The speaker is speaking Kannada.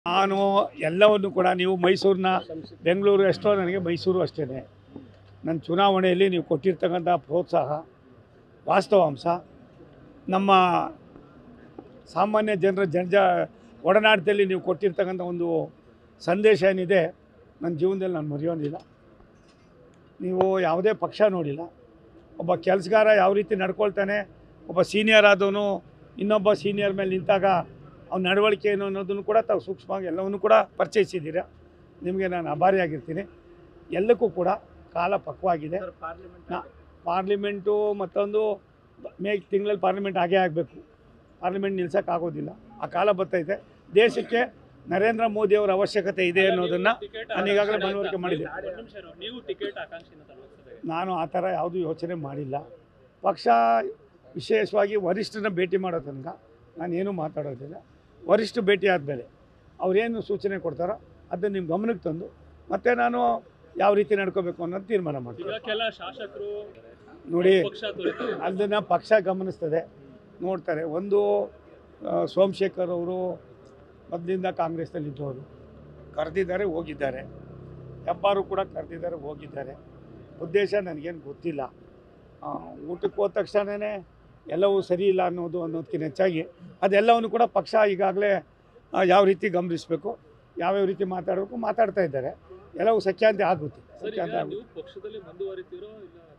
ನಾನು ಎಲ್ಲವನ್ನು ಕೂಡ ನೀವು ಮೈಸೂರಿನ ಬೆಂಗಳೂರು ಎಷ್ಟೋ ನನಗೆ ಮೈಸೂರು ಅಷ್ಟೇ ನನ್ನ ಚುನಾವಣೆಯಲ್ಲಿ ನೀವು ಕೊಟ್ಟಿರ್ತಕ್ಕಂಥ ಪ್ರೋತ್ಸಾಹ ವಾಸ್ತವಾಂಶ ನಮ್ಮ ಸಾಮಾನ್ಯ ಜನರ ಜನಜ ಒಡನಾಟದಲ್ಲಿ ನೀವು ಕೊಟ್ಟಿರ್ತಕ್ಕಂಥ ಒಂದು ಸಂದೇಶ ಏನಿದೆ ನನ್ನ ಜೀವನದಲ್ಲಿ ನಾನು ಮರೆಯೋದಿಲ್ಲ ನೀವು ಯಾವುದೇ ಪಕ್ಷ ನೋಡಿಲ್ಲ ಒಬ್ಬ ಕೆಲಸಗಾರ ಯಾವ ರೀತಿ ನಡ್ಕೊಳ್ತಾನೆ ಒಬ್ಬ ಸೀನಿಯರ್ ಆದವನು ಇನ್ನೊಬ್ಬ ಸೀನಿಯರ್ ಮೇಲೆ ನಿಂತಾಗ ಅವ್ನ ನಡವಳಿಕೆ ಏನು ಅನ್ನೋದನ್ನು ಕೂಡ ತಾವು ಸೂಕ್ಷ್ಮವಾಗಿ ಎಲ್ಲವನ್ನು ಕೂಡ ಪರಿಚಯಿಸಿದ್ದೀರಾ ನಿಮಗೆ ನಾನು ಆಭಾರಿಯಾಗಿರ್ತೀನಿ ಎಲ್ಲಕ್ಕೂ ಕೂಡ ಕಾಲ ಪಕ್ವಾಗಿದೆ ನಾ- ಪಾರ್ಲಿಮೆಂಟು ಮತ್ತೊಂದು ಮೇ ತಿಂಗಳಲ್ಲಿ ಪಾರ್ಲಿಮೆಂಟ್ ಆಗೇ ಆಗಬೇಕು ಪಾರ್ಲಿಮೆಂಟ್ ನಿಲ್ಸೋಕ್ಕಾಗೋದಿಲ್ಲ ಆ ಕಾಲ ಬರ್ತೈತೆ ದೇಶಕ್ಕೆ ನರೇಂದ್ರ ಮೋದಿ ಅವರ ಅವಶ್ಯಕತೆ ಇದೆ ಅನ್ನೋದನ್ನು ನಾನು ಈಗಾಗಲೇ ಮನವರಿಕೆ ಮಾಡಿದೆ ನೀವು ಟಿಕೆಟ್ ಆಕಾಂಕ್ಷಿನ ತಲುಪಿಸಿದೆ ನಾನು ಆ ಥರ ಯಾವುದೂ ಯೋಚನೆ ಮಾಡಿಲ್ಲ ಪಕ್ಷ ವಿಶೇಷವಾಗಿ ವರಿಷ್ಠನ ಭೇಟಿ ಮಾಡೋ ತನಕ ನಾನೇನು ಮಾತಾಡೋದಿಲ್ಲ ವರಿಷ್ಠ ಭೇಟಿ ಆದಮೇಲೆ ಅವ್ರೇನು ಸೂಚನೆ ಕೊಡ್ತಾರೋ ಅದನ್ನು ನಿಮ್ಮ ಗಮನಕ್ಕೆ ತಂದು ಮತ್ತೆ ನಾನು ಯಾವ ರೀತಿ ನಡ್ಕೋಬೇಕು ಅನ್ನೋದು ತೀರ್ಮಾನ ಮಾಡ್ತೀನಿ ಈಗ ಕೆಲ ಶಾಸಕರು ನೋಡಿ ಪಕ್ಷ ತೊರೆದು ಅದನ್ನು ಪಕ್ಷ ಗಮನಿಸ್ತದೆ ನೋಡ್ತಾರೆ ಒಂದು ಆ, ಸೋಮಶೇಖರ್ ಅವರು ಮೊದಲಿಂದ ಕಾಂಗ್ರೆಸ್ನಲ್ಲಿ ಇದ್ದವರು ಕರೆದಿದ್ದಾರೆ ಹೋಗಿದ್ದಾರೆ ಹೆಬ್ಬಾರು ಕೂಡ ಕರೆದಿದ್ದಾರೆ ಹೋಗಿದ್ದಾರೆ ಉದ್ದೇಶ ನನಗೇನು ಗೊತ್ತಿಲ್ಲ ಆ, ಊಟಕ್ಕೆ ಹೋದ ತಕ್ಷಣವೇ ಎಲ್ಲವೂ ಸರಿ ಇಲ್ಲ ಅನ್ನೋದು ಅನ್ನೋದಕ್ಕಿಂತ ಹೆಚ್ಚಾಗಿ ಅದೆಲ್ಲವನ್ನು ಕೂಡ ಪಕ್ಷ ಈಗಾಗಲೇ ಆ, ಯಾವ ರೀತಿ ಗಮನಿಸಬೇಕು ಯಾವ್ಯಾವ ರೀತಿ ಮಾತಾಡಬೇಕು ಮಾತಾಡ್ತಾ ಇದ್ದಾರೆ ಎಲ್ಲವೂ ಸಖ್ಯಾಂತಿ ಆಗುತ್ತೆ ಸರ್ ಈಗ ಸಖ್ಯಾಂತಿ ಆಗುತ್ತೆ ನೀವು ಪಕ್ಷದಲ್ಲಿ ಮುಂದುವರಿತೀರೋ ಇಲ್ಲ